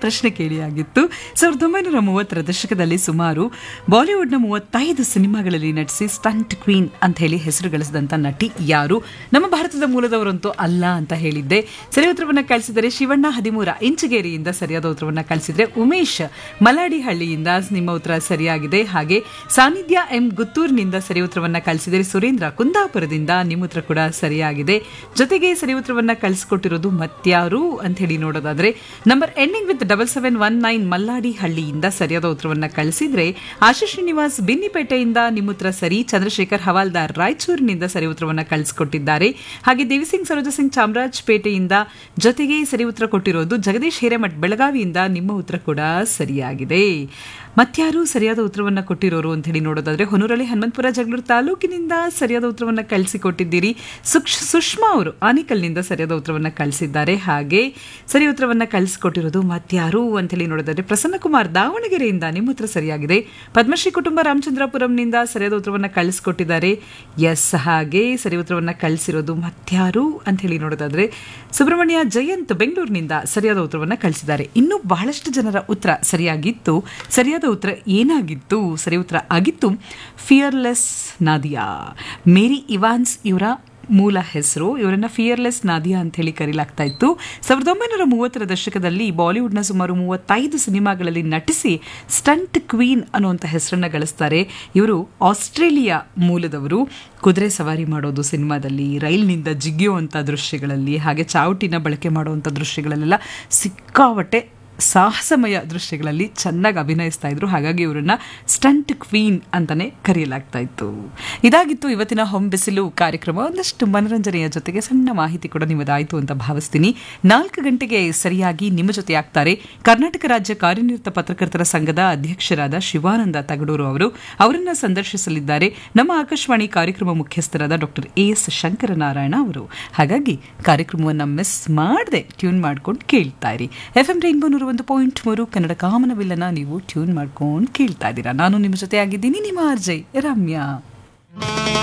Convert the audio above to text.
ಪ್ರಶ್ನೆ ಕೇಳಿಯಾಗಿತ್ತು ಸಾವಿರದ ಒಂಬೈನೂರ ಮೂವತ್ತರ ದಶಕದಲ್ಲಿ ಸುಮಾರು ಬಾಲಿವುಡ್ನ ಮೂವತ್ತೈದು ಸಿನಿಮಾಗಳಲ್ಲಿ ನಟಿಸಿ ಸ್ಟಂಟ್ ಕ್ವೀನ್ ಅಂತ ಹೇಳಿ ಹೆಸರು ಗಳಿಸಿದಂಥ ನಟಿ ಯಾರು ನಮ್ಮ ಭಾರತದ ಮೂಲದವರಂತೂ ಅಲ್ಲ ಅಂತ ಹೇಳಿದ್ದೆ ಸರಿ ಉತ್ತರವನ್ನು ಕಳಿಸಿದರೆ ಶಿವಣ್ಣ ಹದಿಮೂರ ಇಂಚಗೇರಿಯಿಂದ ಸರಿಯಾದ ಉತ್ತರವನ್ನು ಕಳಿಸಿದ್ರೆ ಉಮೇಶ್ ಮಲಾಡಿಹಳ್ಳಿಯಿಂದ ನಿಮ್ಮ ಉತ್ತರ ಸರಿಯಾಗಿದೆ ಹಾಗೆ ಸಾನ್ನಿಧ್ಯ ಎಂ ಗುತ್ತೂರಿನಿಂದ ಸರಿ ಉತ್ತರವನ್ನು ಕಳಿಸಿದರೆ ಸುರೇಂದ್ರ ಕುಂದಾಪುರದಿಂದ ನಿಮ್ಮ ಉತ್ತರ ಕೂಡ ಸರಿಯಾಗಿದೆ ಜೊತೆಗೆ ಸರಿ ಉತ್ತರವನ್ನ ಕಳಿಸಿಕೊಟ್ಟಿರೋದು ಮತ್ಯಾರು ಅಂತ ಹೇಳಿ ನೋಡೋದಾದ್ರೆ number ending with double seven one nine ಮಲ್ಲಾಡಿ ಹಳ್ಳಿಯಿಂದ ಸರಿಯಾದ ಉತ್ತರವನ್ನ ಕಳಿಸಿದ್ರೆ ಆಶೀಶ್ ಶ್ರೀನಿವಾಸ್ ಬಿನ್ನಿಪೇಟೆಯಿಂದ ನಿಮ್ಮ ಉತ್ತರ ಸರಿ ಚಂದ್ರಶೇಖರ್ ಹವಾಲ್ದಾರ್ ರಾಯಚೂರಿನಿಂದ ಸರಿ ಉತ್ತರವನ್ನ ಕಳಿಸಿಕೊಟ್ಟಿದ್ದಾರೆ ಹಾಗೆ ದೇವಿಸಿಂಗ್ ಸರೋಜ ಸಿಂಗ್ ಚಾಮರಾಜಪೇಟೆಯಿಂದ ಜೊತೆಗೆ ಸರಿ ಉತ್ತರ ಕೊಟ್ಟಿರೋದು ಜಗದೀಶ್ ಹಿರೇಮಠ್ ಬೆಳಗಾವಿಯಿಂದ ನಿಮ್ಮ ಉತ್ತರ ಕೂಡ ಸರಿಯಾಗಿದೆ ಮತ್ಯಾರು ಸರಿಯಾದ ಉತ್ತರವನ್ನ ಕೊಟ್ಟಿರೋರು ಅಂತ ಹೇಳಿ ನೋಡೋದಾದ್ರೆ ಹೊನೂರಳ್ಳಿ ಹನುಮಂತಪುರ ಜಗಳೂರು ತಾಲೂಕಿನಿಂದ ಸರಿಯಾದ ಉತ್ತರವನ್ನ ಕಳಿಸಿಕೊಟ್ಟಿದ್ದೀರಿ ಸುಕ್ಷ್ ಸುಷ್ಮಾ ಅವರು ಆನಿಕಲ್ನಿಂದ ಸರಿಯಾದ ಉತ್ತರವನ್ನ ಕಳಿಸಿದ್ದಾರೆ ಹಾಗೆ ಸರಿ ಉತ್ತರವನ್ನ ಕಳಿಸಿಕೊಟ್ಟಿರೋದು ಮತ್ಯಾರು ಅಂತ ಹೇಳಿ ನೋಡೋದಾದ್ರೆ ಪ್ರಸನ್ನಕುಮಾರ್ ದಾವಣಗೆರೆಯಿಂದ ನಿಮ್ಮ ಉತ್ತರ ಸರಿಯಾಗಿದೆ ಪದ್ಮಶ್ರೀ ಕುಟುಂಬ ರಾಮಚಂದ್ರಪುರಂನಿಂದ ಸರಿಯಾದ ಉತ್ತರವನ್ನ ಕಳಿಸಿಕೊಟ್ಟಿದ್ದಾರೆ ಎಸ್ ಹಾಗೆ ಸರಿ ಉತ್ತರವನ್ನ ಕಳಿಸಿರೋದು ಮತ್ಯಾರು ಅಂತ ಹೇಳಿ ನೋಡೋದಾದ್ರೆ ಸುಬ್ರಹ್ಮಣ್ಯ ಜಯಂತ್ ಬೆಂಗಳೂರಿನಿಂದ ಸರಿಯಾದ ಉತ್ತರವನ್ನ ಕಳಿಸಿದ್ದಾರೆ ಇನ್ನು ಬಹಳಷ್ಟು ಜನರ ಉತ್ತರ ಸರಿಯಾಗಿತ್ತು ಸರಿಯಾದ ಉತ್ತರ ಏನಾಗಿತ್ತು ಸರಿ ಉತ್ತರ ಆಗಿತ್ತು ಫಿಯರ್ಲೆಸ್ ನಾದಿಯಾ ಮೇರಿ ಇವಾನ್ಸ್ ಇವರ ಮೂಲ ಹೆಸರು ಇವರನ್ನ ಫಿಯರ್ಲೆಸ್ ನಾದಿಯಾ ಅಂತ ಹೇಳಿ ಕರೀಲಾಗ್ತಾ ಇತ್ತು ಸಾವಿರದ ಒಂಬೈನೂರ ಮೂವತ್ತರ ದಶಕದಲ್ಲಿ ಬಾಲಿವುಡ್ನ ಸುಮಾರು ಮೂವತ್ತೈದು ಸಿನಿಮಾಗಳಲ್ಲಿ ನಟಿಸಿ ಸ್ಟಂಟ್ ಕ್ವೀನ್ ಅನ್ನುವಂಥ ಹೆಸರನ್ನ ಗಳಿಸ್ತಾರೆ ಇವರು ಆಸ್ಟ್ರೇಲಿಯಾ ಮೂಲದವರು ಕುದುರೆ ಸವಾರಿ ಮಾಡೋದು ಸಿನಿಮಾದಲ್ಲಿ ರೈಲ್ನಿಂದ ಜಿಗಿಯುವಂಥ ದೃಶ್ಯಗಳಲ್ಲಿ ಹಾಗೆ ಚಾವಟಿನ ಬಳಕೆ ಮಾಡುವಂಥ ದೃಶ್ಯಗಳಲ್ಲೆಲ್ಲ ಸಿಕ್ಕಾಪಟ್ಟೆ ಸಾಹಸಮಯ ದೃಶ್ಯಗಳಲ್ಲಿ ಚೆನ್ನಾಗಿ ಅಭಿನಯಿಸ್ತಾ ಇದ್ರು ಹಾಗಾಗಿ ಇವರನ್ನ ಸ್ಟಂಟ್ ಕ್ವೀನ್ ಅಂತಾನೆ ಕರೆಯಲಾಗ್ತಾ ಇತ್ತು ಇದಾಗಿತ್ತು ಇವತ್ತಿನ ಹೊಂಬೆಸಿಲು ಕಾರ್ಯಕ್ರಮ ಒಂದಷ್ಟು ಮನರಂಜನೆಯ ಜೊತೆಗೆ ಸಣ್ಣ ಮಾಹಿತಿ ಕೂಡ ನಿಮ್ಮದಾಯಿತು ಅಂತ ಭಾವಿಸ್ತೀನಿ ನಾಲ್ಕು ಗಂಟೆಗೆ ಸರಿಯಾಗಿ ನಿಮ್ಮ ಜೊತೆ ಆಗ್ತಾರೆ ಕರ್ನಾಟಕ ರಾಜ್ಯ ಕಾರ್ಯನಿರತ ಪತ್ರಕರ್ತರ ಸಂಘದ ಅಧ್ಯಕ್ಷರಾದ ಶಿವಾನಂದ ತಗಡೂರು ಅವರು ಅವರನ್ನ ಸಂದರ್ಶಿಸಲಿದ್ದಾರೆ ನಮ್ಮ ಆಕಾಶವಾಣಿ ಕಾರ್ಯಕ್ರಮ ಮುಖ್ಯಸ್ಥರಾದ ಡಾಕ್ಟರ್ ಎ ಎಸ್ ಶಂಕರನಾರಾಯಣ ಅವರು ಹಾಗಾಗಿ ಕಾರ್ಯಕ್ರಮವನ್ನು ಮಿಸ್ ಮಾಡದೆ ಟ್ಯೂನ್ ಮಾಡ್ಕೊಂಡು ಕೇಳ್ತಾ ಇರಿ ಎಫ್ ಎಂ ರೈನ್ಬೋ ನೂರ ಒಂದು ಪಾಯಿಂಟ್ ಮೂರು ಕನ್ನಡ ಕಾಮನವಿಲ್ಲನ ನೀವು ಟ್ಯೂನ್ ಮಾಡ್ಕೊಂಡು ಕೇಳ್ತಾ ಇದ್ದೀರಾ ನಾನು ನಿಮ್ಮ ಜೊತೆ ಆಗಿದ್ದೀನಿ ನಿಮ್ಮ ಆರ್ಜೆ ರಮ್ಯಾ